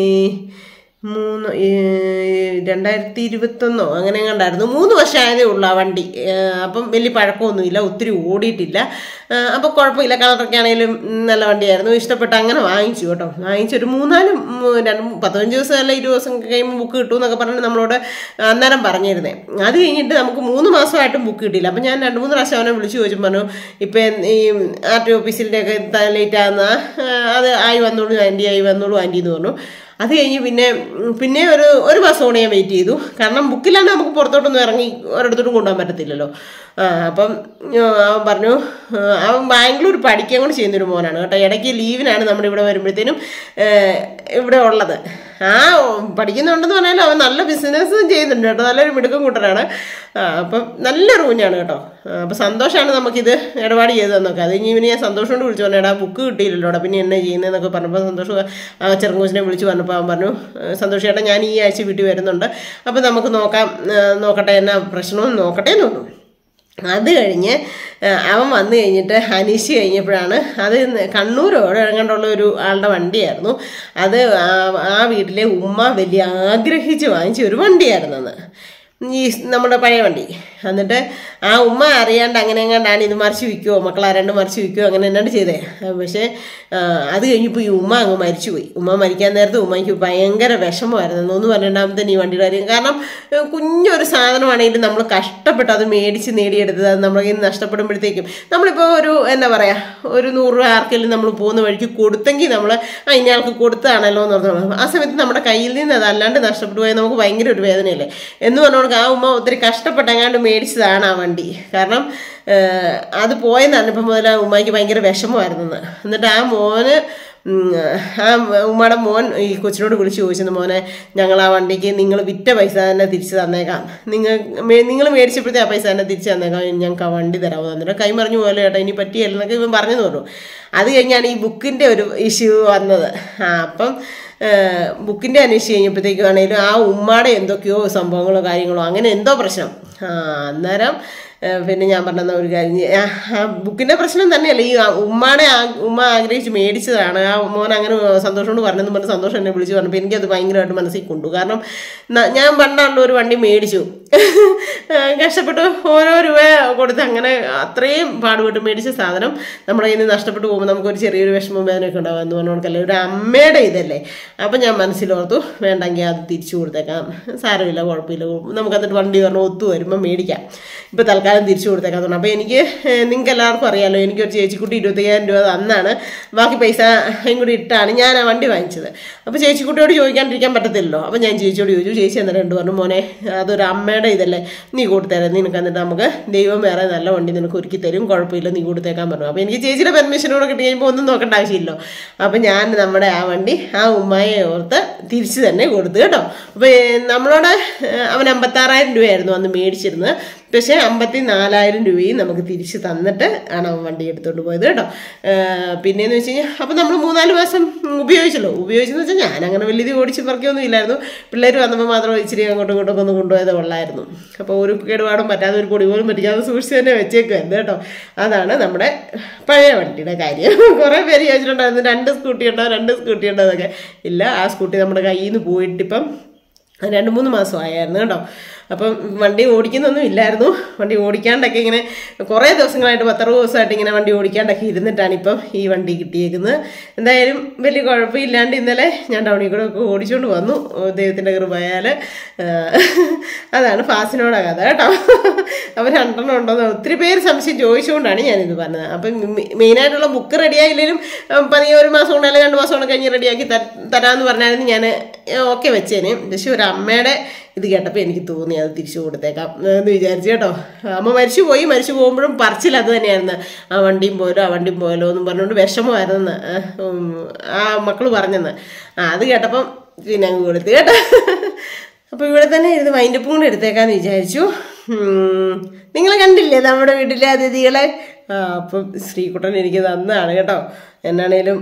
മൂന്ന് ഈ രണ്ടായിരത്തി ഇരുപത്തൊന്നോ അങ്ങനെ കണ്ടായിരുന്നു മൂന്ന് വർഷം ആയതേ ഉള്ളൂ ആ വണ്ടി ഏഹ് അപ്പം വലിയ പഴക്കമൊന്നുമില്ല ഒത്തിരി ഓടിയിട്ടില്ല ഏഹ് അപ്പം കുഴപ്പമില്ല കളറൊക്കെ ആണെങ്കിലും നല്ല വണ്ടിയായിരുന്നു ഇഷ്ടപ്പെട്ട് അങ്ങനെ വാങ്ങിച്ചു കേട്ടോ വാങ്ങിച്ചൊരു മൂന്നാല് മൂ- രണ്ട് മൂ- പതിനഞ്ച് ദിവസം അല്ല ഇരുപത് ദിവസം കഴിയുമ്പോൾ ബുക്ക് കിട്ടും എന്നൊക്കെ പറഞ്ഞ് നമ്മളോട് അന്നേരം പറഞ്ഞിരുന്നേ അത് കഴിഞ്ഞിട്ട് നമുക്ക് മൂന്ന് മാസമായിട്ടും ബുക്ക് കിട്ടിയില്ല അപ്പം ഞാൻ രണ്ട് മൂന്ന് പ്രാവശ്യം അവനെ വിളിച്ചു ചോദിച്ചു പറഞ്ഞു ഇപ്പം ഈ ആർ ടി ഓഫീസിൻ്റെ ഒക്കെ ലേറ്റ് ആകുന്ന അത് ആയി വന്നോളൂ ആൻറ്റി ആയി വന്നോളൂ ആൻറ്റി എന്ന് പറഞ്ഞു അത് കഴിഞ്ഞ് പിന്നെ ഉം, പിന്നെ ഒരു ഒരു മാസം കൊണ്ട് ഞാൻ വെയിറ്റ് ചെയ്തു കാരണം ബുക്കില്ലാണ്ട് നമുക്ക് പുറത്തോട്ടൊന്നും ഇറങ്ങി ഒരിടത്തോട്ടും കൊണ്ടുപോകാൻ പറ്റത്തില്ലല്ലോ ആ അപ്പം ഉം, അവൻ പറഞ്ഞു ആ, അവൻ ബാംഗ്ലൂർ പഠിക്കാൻ കൂടി ചെയ്യുന്നൊരു മോനാണ് കേട്ടോ ഇടയ്ക്ക് ലീവിനാണ് നമ്മുടെ ഇവിടെ വരുമ്പോഴത്തേനും ഏഹ്, ഇവിടെ ഉള്ളത് ആ പഠിക്കുന്നുണ്ടെന്ന് പറഞ്ഞാൽ അവൻ നല്ല ബിസിനസ്സും ചെയ്യുന്നുണ്ട് കേട്ടോ നല്ലൊരു മിടുക്കം കൂട്ടരാണ് ആ, അപ്പം നല്ലൊരു കുഞ്ഞാണ് കേട്ടോ ആ, അപ്പം സന്തോഷമാണ് നമുക്കിത് ഇടപാട് ചെയ്ത് തന്നൊക്കെ അത് കഴിഞ്ഞ് ഇവന് ഞാൻ സന്തോഷം കൊണ്ട് വിളിച്ചു പറഞ്ഞു എടാ ബുക്ക് കിട്ടിയില്ലല്ലോടാ പിന്നെ എന്നെ ചെയ്യുന്നതെന്നൊക്കെ പറഞ്ഞപ്പോൾ സന്തോഷം ആ ചെറുങ്ങൂസിനെ വിളിച്ചു പറഞ്ഞപ്പോൾ അവൻ പറഞ്ഞു സന്തോഷം ചേട്ടാ ഞാൻ ഈ ആഴ്ച വീട്ടിൽ വരുന്നുണ്ട് അപ്പം നമുക്ക് നോക്കാം ആ, നോക്കട്ടെ എന്നാ പ്രശ്നമെന്ന് നോക്കട്ടെ എന്ന് പറഞ്ഞു അത് കഴിഞ്ഞ് ആ, അവൻ വന്നു കഴിഞ്ഞിട്ട് അനീഷ് കഴിഞ്ഞപ്പോഴാണ് അത് കണ്ണൂരോ എങ്ങാണ്ടുള്ള ഒരു ആളുടെ വണ്ടിയായിരുന്നു അത് ആ- ആ വീട്ടിലെ ഉമ്മ വലിയ ആഗ്രഹിച്ച് വാങ്ങിച്ച ഒരു വണ്ടിയായിരുന്നു അത് ഈ നമ്മുടെ പഴയ വണ്ടി എന്നിട്ട് ആ ഉമ്മ അറിയാണ്ട് അങ്ങനെ എങ്ങാണ്ടാണ് ഇത് മറിച്ച് വിൽക്കുമോ മക്കളെ രണ്ട് മറിച്ച് വിൽക്കുമോ അങ്ങനെ എന്നാണ്ട് ചെയ്തേ ആ, പക്ഷേ ആ, അത് കഴിഞ്ഞപ്പോൾ ഈ ഉമ്മ അങ്ങ് മരിച്ചുപോയി ഉമ്മ മരിക്കാൻ നേരത്ത് ഉമ്മയ്ക്ക് ഭയങ്കര വിഷമമായിരുന്നു ഒന്ന് പറഞ്ഞിട്ടാകുമ്പോൾ ഈ വണ്ടിയുടെ കാര്യം കാരണം ഏ, കുഞ്ഞൊരു സാധനമാണെങ്കിലും നമ്മൾ കഷ്ടപ്പെട്ട് അത് മേടിച്ച് നേടിയെടുത്തത് അത് നമ്മുടെ കയ്യിൽ നിന്ന് നഷ്ടപ്പെടുമ്പോഴത്തേക്കും നമ്മളിപ്പോൾ ഒരു എന്താ പറയുക ഒരു നൂറ് രൂപ ആർക്കെങ്കിലും നമ്മൾ പോകുന്ന വഴിക്ക് കൊടുത്തെങ്കിൽ നമ്മൾ ആ ഇന്നയാൾക്ക് കൊടുത്തതാണല്ലോ എന്ന് പറഞ്ഞു ആ സമയത്ത് നമ്മുടെ കയ്യിൽ നിന്ന് അതല്ലാണ്ട് നഷ്ടപ്പെട്ടു പോയാൽ നമുക്ക് ഭയങ്കര ഒരു വേദനയല്ലേ എന്ന് പറഞ്ഞുകൊണ്ട് ആ ഉമ്മ ഒത്തിരി കഷ്ടപ്പെട്ടെങ്ങാണ്ട് മേടിച്ചതാണ് ആ വണ്ടി കാരണം ഏഹ്, അത് പോയെന്നാണ് ഇപ്പം മുതൽ ആ ഉമ്മയ്ക്ക് ഭയങ്കര വിഷമമായിരുന്നു എന്നിട്ട് ആ മോന് ഉം, ആ ഉമ്മയുടെ മോൻ ഈ കൊച്ചിനോട് വിളിച്ച് ചോദിച്ചത് മോനെ ഞങ്ങൾ ആ വണ്ടിക്ക് നിങ്ങൾ വിറ്റ പൈസ തന്നെ തിരിച്ച് തന്നേക്കാം നിങ്ങൾ നിങ്ങൾ മേടിച്ചപ്പോഴത്തെ ആ പൈസ തന്നെ തിരിച്ച് തന്നേക്കാം ഞങ്ങൾക്ക് ആ വണ്ടി തരാമോ എന്നിട്ട് കൈമറിഞ്ഞു പോലെ ചേട്ടാ ഇനി പറ്റിയല്ലെന്നൊക്കെ ഇവൻ പറഞ്ഞു പറഞ്ഞു അത് കഴിഞ്ഞാണ് ഈ ബുക്കിൻ്റെ ഒരു ഇഷ്യൂ വന്നത് ആ അപ്പം ബുക്കിൻ്റെ അന്വേഷിച്ച് കഴിഞ്ഞപ്പോഴത്തേക്കും ആണെങ്കിലും ആ ഉമ്മാടെ എന്തൊക്കെയോ സംഭവങ്ങളോ കാര്യങ്ങളോ അങ്ങനെ എന്തോ പ്രശ്നം ആ അന്നേരം ഏ, പിന്നെ ഞാൻ പറഞ്ഞ ഒരു കാര്യം ചെയ്യ്. ആ, ആ ബുക്കിൻ്റെ പ്രശ്നം തന്നെയല്ല ഈ ആ ഉമ്മാടെ ആ- ഉമ്മ ആഗ്രഹിച്ച് മേടിച്ചതാണ് ആ മോൻ അങ്ങനെ സന്തോഷം കൊണ്ട് പറഞ്ഞെന്ന് പറഞ്ഞ് സന്തോഷം എന്നെ വിളിച്ച് പറഞ്ഞപ്പോൾ എനിക്കത് ഭയങ്കരമായിട്ട് മനസ്സിൽ കൊണ്ടു കാരണം ന- ഞാൻ പണ്ടുള്ള ഒരു വണ്ടി മേടിച്ചു ഏ, കഷ്ടപ്പെട്ട് ഓരോ രൂപ കൊടുത്ത് അങ്ങനെ അത്രയും പാടുപെട്ട് മേടിച്ച സാധനം നമ്മുടെ കയ്യിൽ നിന്ന് നഷ്ടപ്പെട്ടു പോകുമ്പോൾ നമുക്കൊരു ചെറിയൊരു വിഷമം വേദനയൊക്കെ ഉണ്ടാവും എന്ന് പറഞ്ഞോണ്ടല്ലേ ഒരു അമ്മയുടെ ഇതല്ലേ അപ്പം ഞാൻ മനസ്സിലോർത്തു വേണ്ടെങ്കിൽ അത് തിരിച്ചു കൊടുത്തേക്കാം സാരമില്ല കുഴപ്പമില്ല നമുക്ക് എന്നിട്ട് വണ്ടി പറഞ്ഞ് ഒത്തു വരുമ്പോൾ മേടിക്കാം ഇപ്പോൾ തൽക്കാലം തിരിച്ചു കൊടുത്തേക്കാൻ തോന്നുന്നു അപ്പോൾ എനിക്ക് നിങ്ങൾക്ക് എല്ലാവർക്കും അറിയാമല്ലോ എനിക്കൊരു ചേച്ചിക്കുട്ടി ഇരുപത്തയ്യായിരം രൂപ തന്നാണ് ബാക്കി പൈസ കൂടി ഇട്ടാണ് ഞാൻ ആ വണ്ടി വാങ്ങിച്ചത് അപ്പോൾ ചേച്ചിക്കുട്ടിയോട് ചോദിക്കാണ്ടിരിക്കാൻ പറ്റത്തില്ലല്ലോ അപ്പോൾ ഞാൻ ചേച്ചിയോട് ചോദിച്ചു ചേച്ചി എന്നിട്ട് രണ്ട് പറഞ്ഞു മോനെ അതൊരു അമ്മയുടെ ഇതല്ലേ നീ കൊടുത്തേരാം നിനക്ക് എന്നിട്ട് നമുക്ക് ദൈവം വേറെ നല്ല വണ്ടി നിനക്ക് ഒരുക്കി തരും കുഴപ്പമില്ല നീ കൊടുത്തേക്കാൻ പറഞ്ഞു അപ്പോൾ എനിക്ക് ചേച്ചിയുടെ പെർമിഷനോട് കിട്ടി കഴിയുമ്പോൾ ഒന്നും നോക്കേണ്ട ആവശ്യമില്ലല്ലോ അപ്പോൾ ഞാൻ നമ്മുടെ ആ വണ്ടി ആ ഉമ്മയെ ഓർത്ത് തിരിച്ച് തന്നെ കൊടുത്തു കേട്ടോ അപ്പോൾ നമ്മളോട് ഏഹ്, അവൻ അമ്പത്താറായിരം രൂപയായിരുന്നു അന്ന് മേടിച്ചിരുന്നത് പക്ഷേ അമ്പത്തി നാലായിരം രൂപയും നമുക്ക് തിരിച്ച് തന്നിട്ട് ആണ് അവൻ വണ്ടി എടുത്തുകൊണ്ട് പോയത് കേട്ടോ ഏഹ്, പിന്നെയെന്ന് വെച്ച് കഴിഞ്ഞാൽ അപ്പോൾ നമ്മൾ മൂന്നാല് മാസം ഉപയോഗിച്ചല്ലോ ഉപയോഗിച്ചെന്ന് വെച്ചാൽ ഞാൻ അങ്ങനെ വലിയത് ഓടിച്ച് പറക്കൊന്നും ഇല്ലായിരുന്നു പിള്ളേർ വന്നപ്പോൾ മാത്രം ഇച്ചിരി അങ്ങോട്ടും ഇങ്ങോട്ടും ഒക്കെ ഒന്ന് കൊണ്ടുപോയത് ഉള്ളായിരുന്നു അപ്പോൾ ഒരു കേടുപാടും പറ്റാതെ ഒരു പൊടി പോലും പറ്റിക്കാതെ സൂക്ഷിച്ച് തന്നെ വെച്ചേക്കുമായിരുന്നു കേട്ടോ അതാണ് നമ്മുടെ പഴയ വണ്ടിയുടെ കാര്യം കുറേ പേര് ചോദിച്ചിട്ടുണ്ടായിരുന്നു രണ്ട് സ്കൂട്ടി ഉണ്ടോ രണ്ട് സ്കൂട്ടി ഉണ്ടോ എന്നൊക്കെ ഇല്ല ആ സ്കൂട്ടി നമ്മുടെ കയ്യിൽ നിന്ന് പോയിട്ടിപ്പം രണ്ട് മൂന്ന് മാസമായിരുന്നു കേട്ടോ അപ്പം വണ്ടി ഓടിക്കുന്നൊന്നും ഇല്ലായിരുന്നു വണ്ടി ഓടിക്കാണ്ടൊക്കെ ഇങ്ങനെ കുറേ ദിവസങ്ങളായിട്ട് പത്തറുപത് ദിവസമായിട്ട് ഇങ്ങനെ വണ്ടി ഓടിക്കാണ്ടൊക്കെ ഇരുന്നിട്ടാണ് ഇപ്പം ഈ വണ്ടി കിട്ടിയേക്കുന്നത് എന്തായാലും വലിയ കുഴപ്പമില്ലാണ്ട് ഇന്നലെ ഞാൻ ടൗണിൽ കൂടെ ഒക്കെ ഓടിച്ചുകൊണ്ട് വന്നു ദൈവത്തിൻ്റെ കൃപയാൽ അതാണ് ഫാസിനോടെ കഥ കേട്ടോ അവർ രണ്ടെണ്ണം ഉണ്ടോന്ന് ഒത്തിരി പേര് സംശയം ചോദിച്ചുകൊണ്ടാണ് ഞാനിത് പറഞ്ഞത് അപ്പം മെ- മെയിനായിട്ടുള്ള ബുക്ക് റെഡിയായില്ലെങ്കിലും പതിയെ ഒരു മാസം കൊണ്ട് അല്ലെങ്കിൽ രണ്ട് മാസം കൊണ്ട് കഴിഞ്ഞ് റെഡിയാക്കി ത- തരാമെന്ന് പറഞ്ഞായിരുന്നു ഞാൻ ഓക്കെ വെച്ചേന് പക്ഷെ ഒരു അമ്മയുടെ ഇത് കേട്ടപ്പോൾ എനിക്ക് തോന്നി അത് തിരിച്ചു കൊടുത്തേക്കാം എന്ന് വിചാരിച്ചു കേട്ടോ അമ്മ മരിച്ചു പോയി മരിച്ചു പോകുമ്പോഴും പറച്ചിൽ അത് തന്നെയായിരുന്നു ആ വണ്ടിയും പോലോ ആ വണ്ടിയും പോലോ എന്നും പറഞ്ഞുകൊണ്ട് വിഷമമായിരുന്നു ആ മക്കൾ പറഞ്ഞെന്ന് ആ അത് കേട്ടപ്പം പിന്നെ അങ്ങ് കൊടുത്തു കേട്ടോ അപ്പോൾ ഇവിടെ തന്നെ ഇരുന്ന് വൈൻഡപ്പും കൂടെ എടുത്തേക്കാന്ന് വിചാരിച്ചു നിങ്ങൾ കണ്ടില്ലേ നമ്മുടെ വീട്ടിലെ അതിഥികളെ ആ അപ്പം ശ്രീകുട്ടൻ എനിക്ക് തന്നതാണ് കേട്ടോ എന്നാണേലും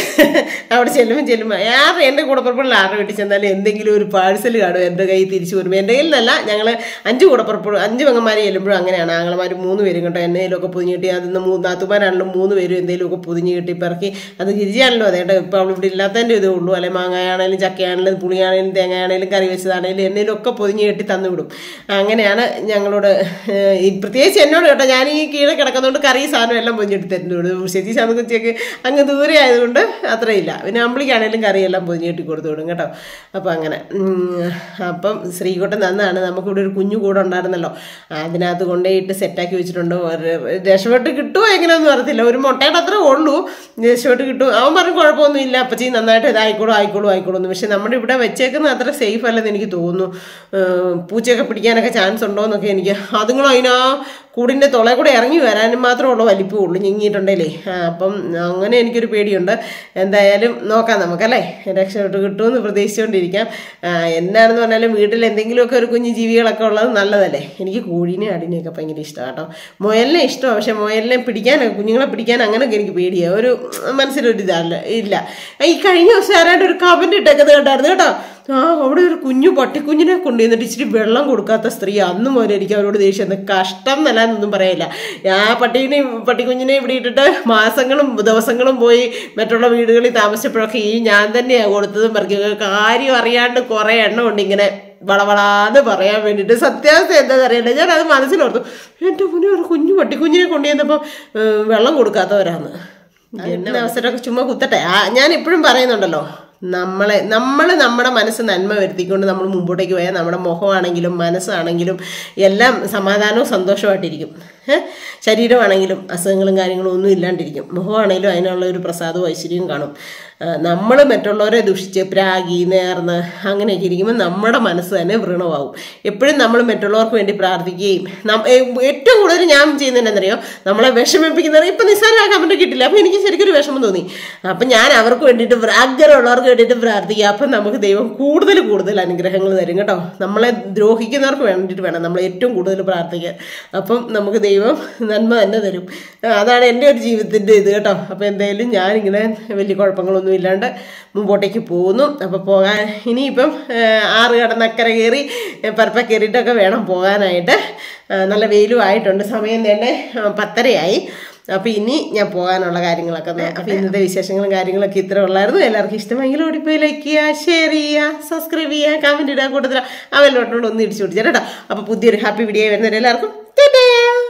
അവിടെ ചെല്ലുമ്പോൾ ചെല്ലുമ്പോൾ ആരുടെ എൻ്റെ കൂടപ്പുറപ്പുള്ള ആരുടെ വീട്ടിൽ ചെന്നാലും എന്തെങ്കിലും ഒരു പാഴ്സൽ കാണും എൻ്റെ കയ്യിൽ തിരിച്ചു വരുമ്പോൾ എൻ്റെ കയ്യിൽ നിന്നല്ല ഞങ്ങൾ അഞ്ച് കൂടപ്പുറപ്പ് അഞ്ച് പെങ്ങന്മാരെ ചെല്ലുമ്പോഴും അങ്ങനെയാണ് ആങ്ങളമാർ മൂന്ന് പേരും കേട്ടോ എന്തെങ്കിലുമൊക്കെ പൊതിഞ്ഞ് കിട്ടി അതിന്ന് മൂന്ന് നാത്തുമാരാണെങ്കിലും മൂന്ന് പേരും എന്തെങ്കിലുമൊക്കെ പൊതിഞ്ഞ് കിട്ടി പിറക്കി അത് ഗിരിജയാണല്ലോ അതേ കേട്ടോ ഇപ്പോൾ അവൾ ഇവിടെ ഇല്ലാത്തതിൻ്റെ ഇതേ ഉള്ളൂ അല്ലെ മാങ്ങയാണേലും ചക്കയാണേലും പുളിയാണേലും തേങ്ങയാണേലും കറി വെച്ചതാണേലും എന്തെങ്കിലും ഒക്കെ പൊതിഞ്ഞ് കെട്ടി തന്നു വിടും അങ്ങനെയാണ് ഞങ്ങളോട് ഏഹ്, ഈ പ്രത്യേകിച്ച് എന്നോട് കേട്ടോ ഞാൻ ഈ കീഴെ കിടക്കുന്നതുകൊണ്ട് കറി സാധനം എല്ലാം പൊതിഞ്ഞെടുത്ത് തരുന്നുള്ളൂ ശരി ശാന്തക്കുച്ചിയൊക്കെ അങ്ങ് ദൂരെ ആയതുകൊണ്ട് അത്രയില്ല പിന്നെ അമ്പിളിക്കാണേലും കറിയെല്ലാം പൊതിഞ്ഞ് കെട്ടി കൊടുത്തു വിടും കേട്ടോ അപ്പം അങ്ങനെ ഉം, അപ്പം ശ്രീകുട്ടൻ നന്നാണ് നമുക്കിവിടെ ഒരു കുഞ്ഞു കൂടെ ഉണ്ടായിരുന്നല്ലോ അതിനകത്ത് കൊണ്ടുപോയിട്ട് സെറ്റാക്കി വെച്ചിട്ടുണ്ട് ഒരു രക്ഷപ്പെട്ട് കിട്ടുമോ എങ്ങനെയൊന്നും അറിയത്തില്ല ഒരു മുട്ടയുടെ അത്രേ ഉള്ളൂ രക്ഷപ്പെട്ട് കിട്ടും അവൻ പറഞ്ഞു കുഴപ്പമൊന്നുമില്ല അപ്പച്ചി നന്നായിട്ട് ഇതായിക്കോളൂ ആയിക്കോളൂ ആയിക്കോളൂ എന്ന് പക്ഷെ നമ്മുടെ ഇവിടെ വെച്ചേക്കുന്ന അത്ര സേഫ് അല്ലെന്ന് എനിക്ക് തോന്നുന്നു ഏഹ് പൂച്ചയൊക്കെ പിടിക്കാനൊക്കെ ചാൻസ് ഉണ്ടോ എന്നൊക്കെ എനിക്ക് അതുങ്ങളും അതിനാ കൂടിൻ്റെ തുളയെ കൂടെ ഇറങ്ങി വരാനും മാത്രമുള്ള വലിപ്പമേ ഉള്ളൂ ഞെങ്ങിയിട്ടുണ്ടല്ലേ ആ, അപ്പം അങ്ങനെ എനിക്കൊരു പേടിയുണ്ട് എന്തായാലും നോക്കാം നമുക്കല്ലേ രക്ഷപ്പെട്ട് കിട്ടുമെന്ന് പ്രതീക്ഷിച്ചുകൊണ്ടിരിക്കാം ആ, എന്നാണെന്ന് പറഞ്ഞാലും വീട്ടിൽ എന്തെങ്കിലുമൊക്കെ ഒരു കുഞ്ഞു ജീവികളൊക്കെ ഉള്ളത് നല്ലതല്ലേ എനിക്ക് കോഴീനെ ആടിനെയൊക്കെ ഭയങ്കര ഇഷ്ടമാണ് കേട്ടോ മുയലിനെ ഇഷ്ടമാണ് പക്ഷെ മുയലിനെ പിടിക്കാൻ കുഞ്ഞുങ്ങളെ പിടിക്കാൻ അങ്ങനെയൊക്കെ എനിക്ക് പേടിയാണ് ഒരു മനസ്സിലൊരു ഇതല്ല ഇല്ല ഈ കഴിഞ്ഞ ദിവസം ആരായിട്ട് ഒരു കമന്റ് ഇട്ടേക്കുന്നത് കേട്ടായിരുന്നു കേട്ടോ ആ അവിടെ ഒരു കുഞ്ഞു പട്ടിക്കുഞ്ഞിനെ കൊണ്ടുവന്നിട്ട് ഇച്ചിരി വെള്ളം കൊടുക്കാത്ത സ്ത്രീ അന്നും മുതൽ എനിക്ക് അവരോട് ദേഷ്യം എന്താ കഷ്ടം എന്നല്ല എന്നൊന്നും പറയില്ല ആ പട്ടീനെ പട്ടിക്കുഞ്ഞിനെ ഇവിടെ ഇട്ടിട്ട് മാസങ്ങളും ദിവസങ്ങളും പോയി മറ്റുള്ള വീടുകളിൽ താമസിച്ചപ്പോഴൊക്കെ ഈ ഞാൻ തന്നെയാണ് കൊടുത്തതും പറഞ്ഞു കാര്യം അറിയാണ്ട് കുറേ എണ്ണം ഉണ്ട് ഇങ്ങനെ വളവളാന്ന് പറയാൻ വേണ്ടിയിട്ട് സത്യാവസ്ഥ എന്താണെന്ന് അറിയില്ല ഞാൻ അത് മനസ്സിലോർത്തു എൻ്റെ മുന്നേ ഒരു കുഞ്ഞു പട്ടിക്കുഞ്ഞിനെ കൊണ്ടുവന്നപ്പോൾ വെള്ളം കൊടുക്കാത്തവരാന്ന് എന്നെ അവസരമൊക്കെ ചുമ്മാ കുത്തട്ടെ ആ ഞാൻ ഇപ്പോഴും പറയുന്നുണ്ടല്ലോ നമ്മളെ നമ്മൾ നമ്മുടെ മനസ്സ് നന്മ വരുത്തിക്കൊണ്ട് നമ്മൾ മുമ്പോട്ടേക്ക് പോയാൽ നമ്മുടെ മുഖമാണെങ്കിലും മനസ്സാണെങ്കിലും എല്ലാം സമാധാനവും സന്തോഷമായിട്ടിരിക്കും ഏഹ്? ശരീരമാണെങ്കിലും അസുഖങ്ങളും കാര്യങ്ങളും ഒന്നും ഇല്ലാണ്ടിരിക്കും മുഖമാണെങ്കിലും അതിനുള്ള ഒരു പ്രസാദവും ഐശ്വര്യവും കാണും നമ്മൾ മറ്റുള്ളവരെ ദുഷിച്ച് പ്രാഗി നേർന്ന് അങ്ങനെയൊക്കെ ഇരിക്കുമ്പോൾ നമ്മുടെ മനസ്സ് തന്നെ വൃണമാവും എപ്പോഴും നമ്മൾ മറ്റുള്ളവർക്ക് വേണ്ടി പ്രാർത്ഥിക്കുകയും നം- ഏ, ഏറ്റവും കൂടുതൽ ഞാൻ ചെയ്യുന്നത് എന്നറിയോ നമ്മളെ വിഷമിപ്പിക്കുന്നത് ഇപ്പം നിസ്സാര കമൻറ്റ് കിട്ടില്ല അപ്പം എനിക്ക് ശരിക്കും ഒരു വിഷമം തോന്നി അപ്പം ഞാൻ അവർക്ക് വേണ്ടിയിട്ട് ആഗ്രഹമുള്ളവർക്ക് വേണ്ടിയിട്ട് പ്രാർത്ഥിക്കുക അപ്പം നമുക്ക് ദൈവം കൂടുതൽ കൂടുതൽ അനുഗ്രഹങ്ങൾ തരും കേട്ടോ നമ്മളെ ദ്രോഹിക്കുന്നവർക്ക് വേണ്ടിയിട്ട് വേണം നമ്മൾ ഏറ്റവും കൂടുതൽ പ്രാർത്ഥിക്കാൻ അപ്പം നമുക്ക് ദൈവം നന്മ തന്നെ തരും ആ, അതാണ് എൻ്റെ ഒരു ജീവിതത്തിൻ്റെ ഇത് കേട്ടോ അപ്പോൾ എന്തായാലും ഞാനിങ്ങനെ വലിയ കുഴപ്പങ്ങളൊന്നും ഇല്ലാണ്ട് മുമ്പോട്ടേക്ക് പോകുന്നു അപ്പോൾ പോകാൻ ഇനിയിപ്പം ആ, ആറ് കടന്നക്കര കയറി പരപ്പ കയറിയിട്ടൊക്കെ വേണം പോകാനായിട്ട് ആ, നല്ല വെയിലും ആയിട്ടുണ്ട് സമയം തന്നെ ആ, പത്തരയായി അപ്പോൾ ഇനി ഞാൻ പോകാനുള്ള കാര്യങ്ങളൊക്കെ നോക്കാം അപ്പോൾ ഇന്നത്തെ വിശേഷങ്ങളും കാര്യങ്ങളൊക്കെ ഇത്ര ഉള്ളായിരുന്നു എല്ലാവർക്കും ഇഷ്ടമെങ്കിൽ ഓടിപ്പോയി ലൈക്ക് ചെയ്യുക ഷെയർ ചെയ്യുക സബ്സ്ക്രൈബ് ചെയ്യുക കമൻറ്റ് ഇടുക കൂടുതൽ ആ വെല്ലോട്ടോട് ഒന്ന് ഇടിച്ചു പിടിച്ചാൽ കേട്ടോ അപ്പോൾ പുതിയൊരു ഹാപ്പി വീഡിയോ വരുന്നവരെല്ലാവർക്കും ടാറ്റാ